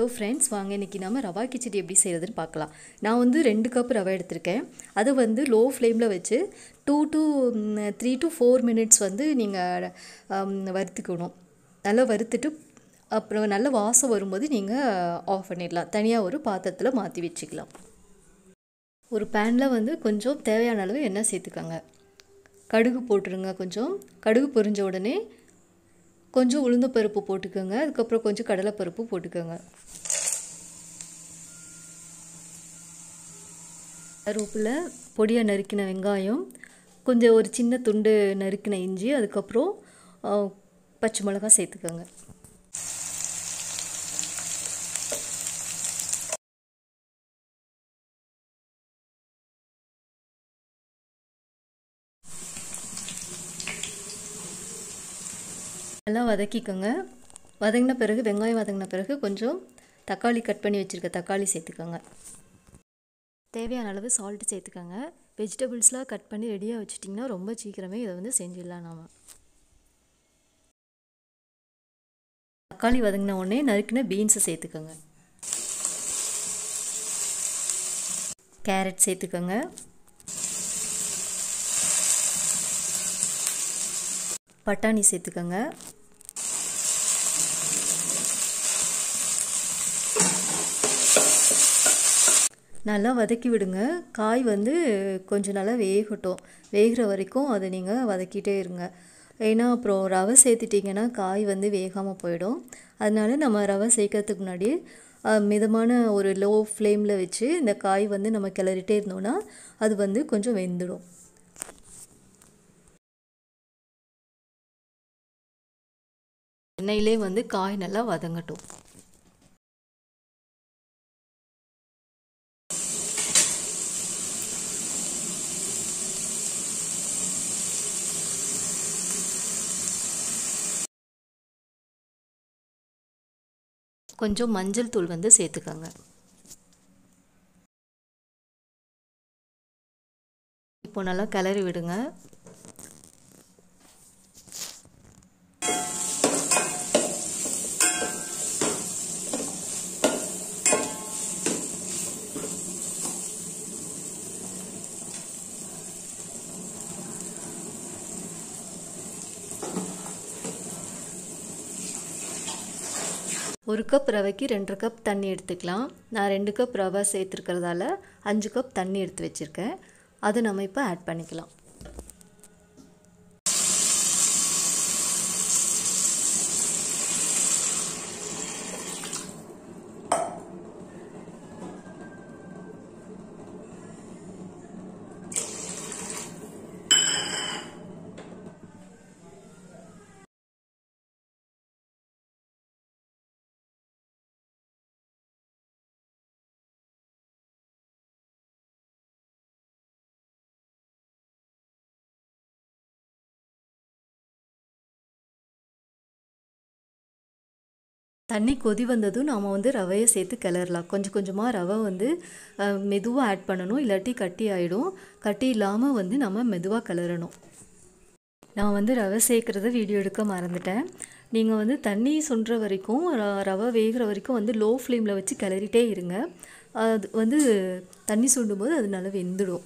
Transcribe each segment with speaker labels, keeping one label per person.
Speaker 1: friends வாங்க இன்றைக்கி நம்ம ரவா கிச்சடி எப்படி செய்கிறதுன்னு பார்க்கலாம் நான் வந்து ரெண்டு கப் ரவை எடுத்திருக்கேன் அதை வந்து லோ ஃப்ளேமில் வச்சு two to three to four minutes வந்து நீங்கள் வறுத்துக்கணும் நல்லா வறுத்துட்டு அப்புறம் நல்ல வாசம் வரும்போது நீங்கள் ஆஃப் பண்ணிடலாம் தனியாக ஒரு பாத்திரத்தில் மாற்றி வச்சுக்கலாம் ஒரு பேனில் வந்து கொஞ்சம் தேவையான அளவு எண்ணெய் சேர்த்துக்கோங்க கடுகு போட்டுருங்க கொஞ்சம் கடுகு பொரிஞ்ச உடனே கொஞ்சம் உளுந்து பருப்பு போட்டுக்கோங்க அதுக்கப்புறம் கொஞ்சம் கடலைப்பருப்பு போட்டுக்கோங்க கருவேப்பில் பொடியாக நறுக்கின வெங்காயம் கொஞ்சம் ஒரு சின்ன துண்டு நறுக்கின இஞ்சி அதுக்கப்புறம் பச்சை மிளகா சேர்த்துக்கோங்க நல்லா வதக்கிக்கோங்க வதங்கின பிறகு வெங்காயம் வதங்கின பிறகு கொஞ்சம் தக்காளி கட் பண்ணி வச்சுருக்க தக்காளி சேர்த்துக்கோங்க தேவையான அளவு சால்ட்டு சேர்த்துக்கோங்க வெஜிடபிள்ஸ்லாம் கட் பண்ணி ரெடியாக வச்சுட்டிங்கன்னா ரொம்ப சீக்கிரமே இதை வந்து செஞ்சிடலாம் நாம் தக்காளி வதங்கின உடனே நறுக்கின பீன்ஸை சேர்த்துக்கோங்க கேரட் சேர்த்துக்கோங்க பட்டாணி சேர்த்துக்கோங்க நல்லா வதக்கி விடுங்க காய் வந்து கொஞ்சம் நல்லா வேகட்டும் வேகிற வரைக்கும் அதை நீங்கள் வதக்கிட்டே இருங்க ஏன்னா அப்புறம் ரவை சேர்த்துட்டிங்கன்னா காய் வந்து வேகாமல் போயிடும் அதனால நம்ம ரவை சேர்க்கறதுக்கு முன்னாடி மிதமான ஒரு லோ ஃப்ளேமில் வச்சு இந்த காய் வந்து நம்ம கிளறிட்டே இருந்தோன்னா அது வந்து கொஞ்சம் வெந்துடும் எண்ணெயிலே வந்து காய் நல்லா வதங்கட்டும் கொஞ்சம் மஞ்சள் தூள் வந்து சேர்த்துக்கோங்க இப்போ நல்லா கிளறி விடுங்க ஒரு கப் ரவைக்கு ரெண்டரை கப் தண்ணி எடுத்துக்கலாம் நான் ரெண்டு கப் ரவை சேர்த்துருக்கிறதால அஞ்சு கப் தண்ணி எடுத்து வச்சுருக்கேன் அதை நம்ம இப்போ ஆட் பண்ணிக்கலாம் தண்ணி கொதி வந்ததும் நாம் வந்து ரவையை சேர்த்து கிளறலாம் கொஞ்சம் கொஞ்சமாக ரவை வந்து மெதுவாக ஆட் பண்ணணும் இல்லாட்டி கட்டி ஆகிடும் கட்டி இல்லாமல் வந்து நம்ம மெதுவாக கிளறணும் நான் வந்து ரவை சேர்க்குறத வீடியோ எடுக்க மறந்துட்டேன் நீங்கள் வந்து தண்ணி சுன்ற வரைக்கும் ரவை வேகிற வரைக்கும் வந்து லோ ஃப்ளேமில் வச்சு கிளறிட்டே இருங்க அது வந்து தண்ணி சுண்டும் போது அது நல்லா வெந்துடும்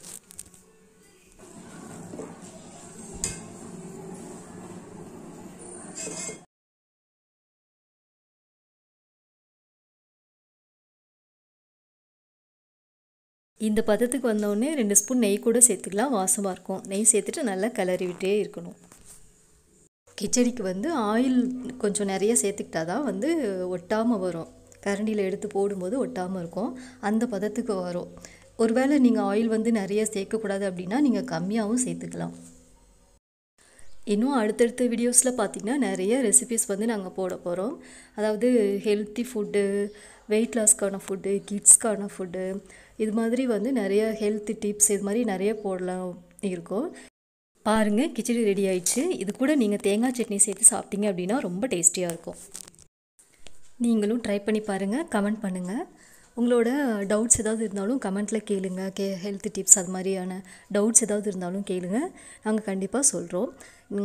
Speaker 1: இந்த பதத்துக்கு வந்தோடனே ரெண்டு ஸ்பூன் நெய் கூட சேர்த்துக்கலாம் வாசமாக இருக்கும் நெய் சேர்த்துட்டு நல்லா கிளறி விட்டே இருக்கணும் கிச்சடிக்கு வந்து ஆயில் கொஞ்சம் நிறைய சேர்த்துக்கிட்டா தான் வந்து ஒட்டாமல் வரும் கரண்டியில் எடுத்து போடும்போது ஒட்டாமல் இருக்கும் அந்த பதத்துக்கு வரும் ஒருவேளை நீங்கள் ஆயில் வந்து நிறைய சேர்க்கக்கூடாது அப்படின்னா நீங்கள் கம்மியாகவும் சேர்த்துக்கலாம் இன்னும் அடுத்தடுத்த வீடியோஸில் பார்த்திங்கன்னா நிறைய ரெசிபிஸ் வந்து நாங்கள் போட போகிறோம் அதாவது ஹெல்த்தி ஃபுட்டு வெயிட் லாஸ்க்கான ஃபுட்டு கிட்ஸ்க்கான ஃபுட்டு இது மாதிரி வந்து நிறைய ஹெல்த் டிப்ஸ் இது மாதிரி நிறைய போடலாம் இருக்கும் பாருங்கள் கிச்சடி ரெடி ஆயிடுச்சு இது கூட நீங்கள் தேங்காய் சட்னி சேர்த்து சாப்பிட்டீங்க அப்படின்னா ரொம்ப டேஸ்டியாக இருக்கும் நீங்களும் ட்ரை பண்ணி பாருங்கள் கமெண்ட் பண்ணுங்கள் உங்களோட டவுட்ஸ் ஏதாவது இருந்தாலும் கமெண்ட்டில் கேளுங்க கே ஹெல்த் டிப்ஸ் அது மாதிரியான டவுட்ஸ் ஏதாவது இருந்தாலும் கேளுங்க நாங்கள் கண்டிப்பாக சொல்கிறோம்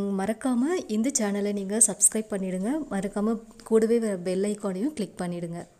Speaker 1: மறக்காமல் இந்த சேனலை நீங்கள் சப்ஸ்கிரைப் பண்ணிவிடுங்க மறக்காமல் கூடவே பெல் ஐக்கானையும் கிளிக் பண்ணிவிடுங்க